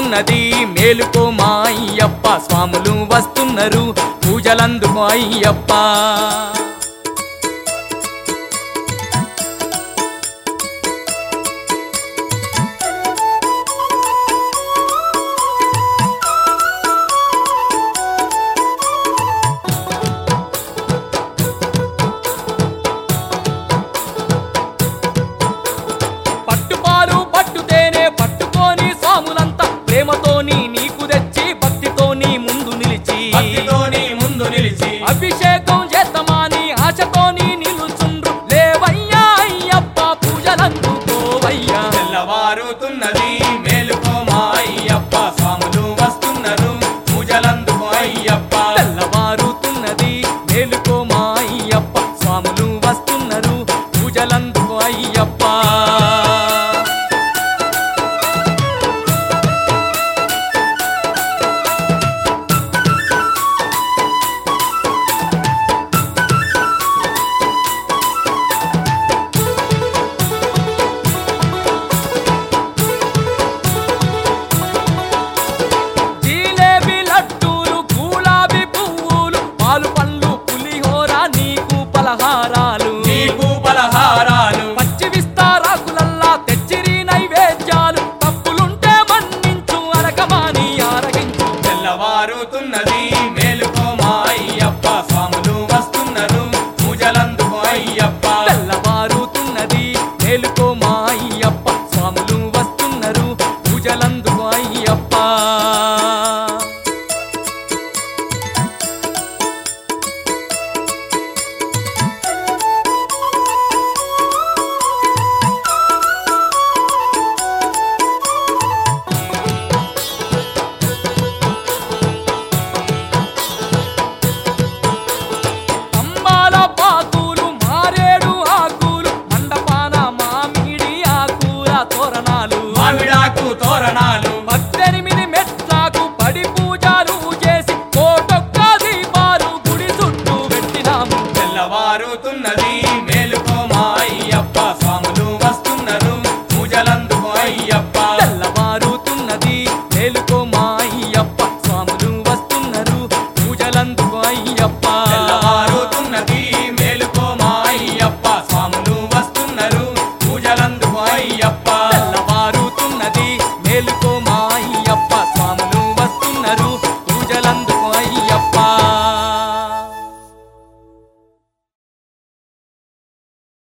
తెల్లవారుతున్నది మేలుకో మా అయ్యప్ప స్వాములు వస్తున్నారు పూజలందుకో అయ్యప్ప పట్టుపాలు పట్టుతేనే పట్టుకొని స్వాములంతా ప్రేమతోని నీకు తెచ్చి భక్తితోని ముందు నిలిచి భక్తితోని ముందు నిలిచి అభిషేకం చేద్దామని ఆశతోని నిలుచుండ్రు లేవయ్యా అయ్యప్ప పూజలందుకోవయ్యా తెల్లవారుతున్నది మేలుకో మా అయ్యప్ప స్వాములు వస్తున్నారు పూజలందుకో అయ్యప్ప తెల్లవారుతున్నది మేలుకో మా అయ్యప్ప స్వాములు వస్తున్నారు పూజలందుకో అయ్యప్ప జిలేబీ లడ్డూలు గులాబీ పువ్వులు పాలు పండ్లు పులిహోర నీకు పలహారాలు నీకు పలహారాలు పచ్చి విస్తారాకులల్లా తెచ్చిరి నైవేద్యాలు తప్పులుంటే మన్నించు అరకమాని ఆరగించు తెల్లవారుతున్నది మేలుకో మా అయ్యప్ప స్వాములు వస్తున్నారు పూజలందుకో అయ్యప్ప తెల్లవారుతున్నది మేలుకో మా అయ్యప్ప స్వాములు వస్తున్నారు పూజలందుకో అయ్యప్ప అంబాల పాకులు మారేడు ఆకులు మండపాన మామిడి ఆకుల తోరణాలు మామిడాకు తోరణాలు పద్దెనిమిది మెట్లకు పడి పూజలు చేసి కోటొక్క దీపాలు గుడి చుట్టూ పెట్టినాము తెల్లవారుతున్నది